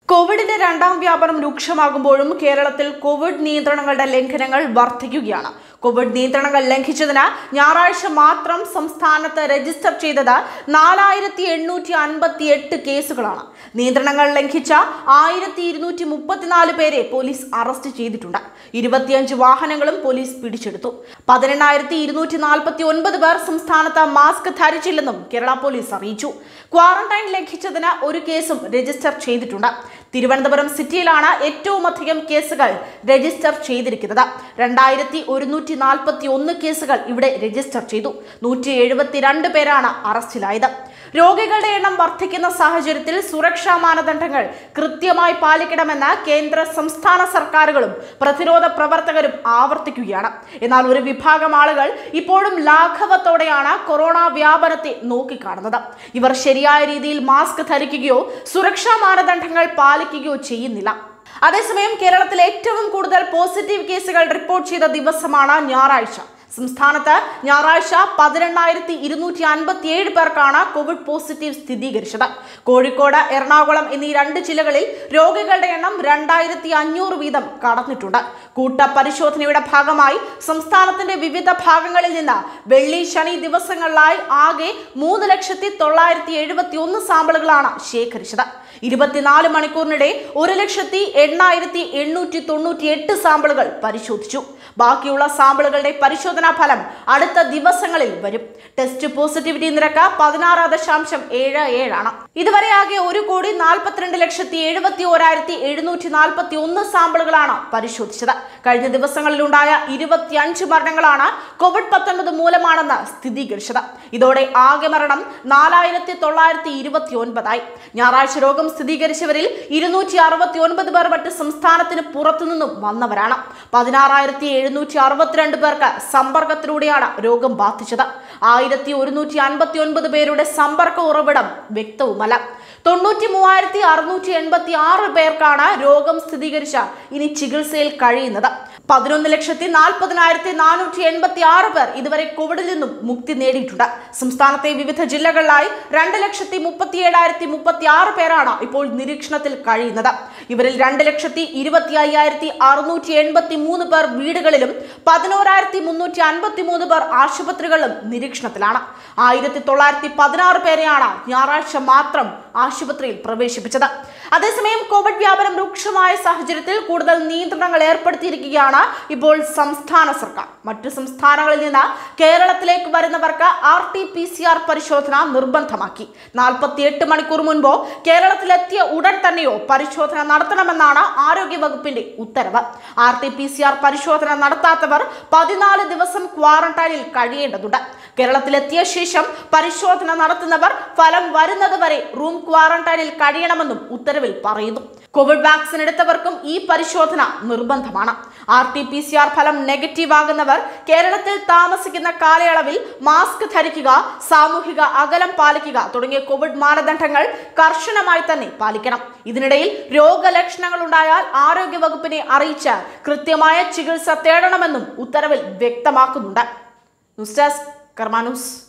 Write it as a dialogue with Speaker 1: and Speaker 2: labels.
Speaker 1: കോവിഡിന്റെ രണ്ടാം വ്യാപനം രൂക്ഷമാകുമ്പോഴും കേരളത്തിൽ കോവിഡ് നിയന്ത്രണങ്ങളുടെ ലംഘനങ്ങൾ വർദ്ധിക്കുകയാണ് കോവിഡ് നിയന്ത്രണങ്ങൾ ലംഘിച്ചതിന് ഞായറാഴ്ച മാത്രം സംസ്ഥാനത്ത് രജിസ്റ്റർ ചെയ്തത് നാലായിരത്തി എണ്ണൂറ്റി അൻപത്തി എട്ട് കേസുകളാണ് നിയന്ത്രണങ്ങൾ ലംഘിച്ച ആയിരത്തി ഇരുന്നൂറ്റി മുപ്പത്തിനാല് പേരെ പോലീസ് അറസ്റ്റ് ചെയ്തിട്ടുണ്ട് ഇരുപത്തിയഞ്ച് വാഹനങ്ങളും പോലീസ് പിടിച്ചെടുത്തു പതിനെണ്ണായിരത്തി ഇരുന്നൂറ്റി നാൽപ്പത്തി ഒൻപത് പേർ സംസ്ഥാനത്ത് മാസ്ക് ധരിച്ചില്ലെന്നും കേരള പോലീസ് അറിയിച്ചു ക്വാറന്റൈൻ ലംഘിച്ചതിന് ഒരു കേസും രജിസ്റ്റർ ചെയ്തിട്ടുണ്ട് തിരുവനന്തപുരം സിറ്റിയിലാണ് ഏറ്റവും അധികം കേസുകൾ രജിസ്റ്റർ ചെയ്തിരിക്കുന്നത് രണ്ടായിരത്തി ഒരുന്നൂറ്റി നാൽപ്പത്തി ഒന്ന് കേസുകൾ ഇവിടെ രജിസ്റ്റർ ചെയ്തു നൂറ്റി എഴുപത്തിരണ്ട് പേരാണ് അറസ്റ്റിലായത് രോഗികളുടെ എണ്ണം വർദ്ധിക്കുന്ന സാഹചര്യത്തിൽ സുരക്ഷാ മാനദണ്ഡങ്ങൾ കൃത്യമായി പാലിക്കണമെന്ന് കേന്ദ്ര സംസ്ഥാന സർക്കാരുകളും പ്രതിരോധ പ്രവർത്തകരും ആവർത്തിക്കുകയാണ് എന്നാൽ ഒരു വിഭാഗം ആളുകൾ ഇപ്പോഴും ലാഘവത്തോടെയാണ് കൊറോണ വ്യാപനത്തെ നോക്കിക്കാണുന്നത് ഇവർ ശരിയായ രീതിയിൽ മാസ്ക് ധരിക്കുകയോ സുരക്ഷാ മാനദണ്ഡങ്ങൾ പാലിക്കുകയോ ചെയ്യുന്നില്ല അതേസമയം കേരളത്തിൽ ഏറ്റവും കൂടുതൽ പോസിറ്റീവ് കേസുകൾ റിപ്പോർട്ട് ചെയ്ത ദിവസമാണ് ഞായറാഴ്ച സംസ്ഥാനത്ത് ഞായറാഴ്ച പതിനെണ്ണായിരത്തി ഇരുന്നൂറ്റി അൻപത്തി ഏഴ് പേർക്കാണ് കോവിഡ് പോസിറ്റീവ് സ്ഥിരീകരിച്ചത് കോഴിക്കോട് എറണാകുളം എന്നീ രണ്ട് ജില്ലകളിൽ രോഗികളുടെ എണ്ണം രണ്ടായിരത്തി അഞ്ഞൂറ് വീതം കടന്നിട്ടുണ്ട് കൂട്ട പരിശോധനയുടെ ഭാഗമായി സംസ്ഥാനത്തിന്റെ വിവിധ ഭാഗങ്ങളിൽ നിന്ന് വെള്ളി ശനി ദിവസങ്ങളിലായി ആകെ മൂന്ന് ലക്ഷത്തി തൊള്ളായിരത്തി എഴുപത്തി ഒന്ന് സാമ്പിളുകളാണ് ശേഖരിച്ചത് ഇരുപത്തിനാല് മണിക്കൂറിനിടെ ഒരു ലക്ഷത്തി എണ്ണായിരത്തി എണ്ണൂറ്റി തൊണ്ണൂറ്റി എട്ട് സാമ്പിളുകൾ പരിശോധിച്ചു ബാക്കിയുള്ള സാമ്പിളുകളുടെ പരിശോധനാ ഫലം അടുത്ത ദിവസങ്ങളിൽ വരും ടെസ്റ്റ് പോസിറ്റിവിറ്റി നിരക്ക് പതിനാറ് ദശാംശം ഏഴ് ഏഴാണ് ഇതുവരെ ആകെ ഒരു കോടി നാൽപ്പത്തിരണ്ട് ലക്ഷത്തി എഴുപത്തി ഓരായിരത്തി എഴുന്നൂറ്റി നാൽപ്പത്തി ഒന്ന് സാമ്പിളുകളാണ് പരിശോധിച്ചത് കഴിഞ്ഞ ദിവസങ്ങളിലുണ്ടായ ഇരുപത്തിയഞ്ച് മരണങ്ങളാണ് കോവിഡ് പത്തൊൻപത് മൂലമാണെന്ന് സ്ഥിരീകരിച്ചത് ഇതോടെ ആകെ മരണം നാലായിരത്തി തൊള്ളായിരത്തി ഇരുപത്തി ഒൻപതായി ഞായറാഴ്ച രോഗം സ്ഥിരീകരിച്ചവരിൽ ഇരുന്നൂറ്റി അറുപത്തി ഒൻപത് പേർ മറ്റ് സംസ്ഥാനത്തിന് പുറത്തുനിന്നും വന്നവരാണ് പതിനാറായിരത്തി എഴുന്നൂറ്റി അറുപത്തിരണ്ട് പേർക്ക് സമ്പർക്കത്തിലൂടെയാണ് രോഗം ബാധിച്ചത് ആയിരത്തി ഒരുന്നൂറ്റി അൻപത്തി ഒൻപത് പേരുടെ സമ്പർക്ക ഉറവിടം വ്യക്തവുമല്ല തൊണ്ണൂറ്റി മൂവായിരത്തി അറുന്നൂറ്റി എൺപത്തി ആറ് പേർക്കാണ് രോഗം സ്ഥിരീകരിച്ച ഇനി ചികിത്സയിൽ കഴിയുന്നത് പതിനൊന്ന് ലക്ഷത്തി നാൽപ്പതിനായിരത്തി നാനൂറ്റി എൺപത്തി ആറ് പേർ ഇതുവരെ കോവിഡിൽ നിന്നും മുക്തി നേടിയിട്ടുണ്ട് സംസ്ഥാനത്തെ വിവിധ ജില്ലകളിലായി രണ്ട് ലക്ഷത്തി മുപ്പത്തി ഏഴായിരത്തി മുപ്പത്തി ആറ് പേരാണ് ഇപ്പോൾ നിരീക്ഷണത്തിൽ കഴിയുന്നത് ഇവരിൽ രണ്ട് ലക്ഷത്തി ഇരുപത്തി അയ്യായിരത്തി അറുന്നൂറ്റി എൺപത്തി മൂന്ന് പേർ വീടുകളിലും പതിനോരായിരത്തി മുന്നൂറ്റി അൻപത്തി മൂന്ന് പേർ ആശുപത്രികളിലും നിരീക്ഷണത്തിലാണ് ആയിരത്തി തൊള്ളായിരത്തി പതിനാറ് പേരെയാണ് ഞായറാഴ്ച മാത്രം ആശുപത്രിയിൽ പ്രവേശിപ്പിച്ചത് അതേസമയം കോവിഡ് വ്യാപനം രൂക്ഷമായ സാഹചര്യത്തിൽ കൂടുതൽ നിയന്ത്രണങ്ങൾ ഏർപ്പെടുത്തിയിരിക്കുകയാണ് ഇപ്പോൾ സംസ്ഥാന സർക്കാർ മറ്റു സംസ്ഥാനങ്ങളിൽ നിന്ന് കേരളത്തിലേക്ക് വരുന്നവർക്ക് R T P C R പരിശോധന നിർബന്ധമാക്കി നാൽപ്പത്തിയെട്ട് മണിക്കൂർ മുൻപോ കേരളത്തിലെത്തിയ ഉടൻ തന്നെയോ പരിശോധന നടത്തണമെന്നാണ് ആരോഗ്യ വകുപ്പിന്റെ ഉത്തരവ് R T P C R പരിശോധന നടത്താത്തവർ പതിനാല് ദിവസം ക്വാറന്റൈനിൽ കഴിയേണ്ടതുണ്ട് കേരളത്തിലെത്തിയ ശേഷം പരിശോധന നടത്തുന്നവർ ഫലം വരുന്നത് വരെ റൂം ക്വാറന്റൈനിൽ കഴിയണമെന്നും ഉത്തരവിൽ പറയുന്നു കോവിഡ് വാക്സിൻ എടുത്തവർക്കും ഈ പരിശോധന നിർബന്ധമാണ് R T P C R ഫലം നെഗറ്റീവ് ആകുന്നവർ കേരളത്തിൽ താമസിക്കുന്ന കാലയളവിൽ മാസ്ക് ധരിക്കുക സാമൂഹിക അകലം പാലിക്കുക തുടങ്ങിയ കോവിഡ് മാനദണ്ഡങ്ങൾ കർശനമായി തന്നെ പാലിക്കണം ഇതിനിടയിൽ രോഗലക്ഷണങ്ങൾ ഉണ്ടായാൽ ആരോഗ്യ വകുപ്പിനെ അറിയിച്ച് കൃത്യമായ ചികിത്സ തേടണമെന്നും ഉത്തരവിൽ വ്യക്തമാക്കുന്നുണ്ട് ന്യൂസ് ഡെസ്ക് കർമാ ന്യൂസ്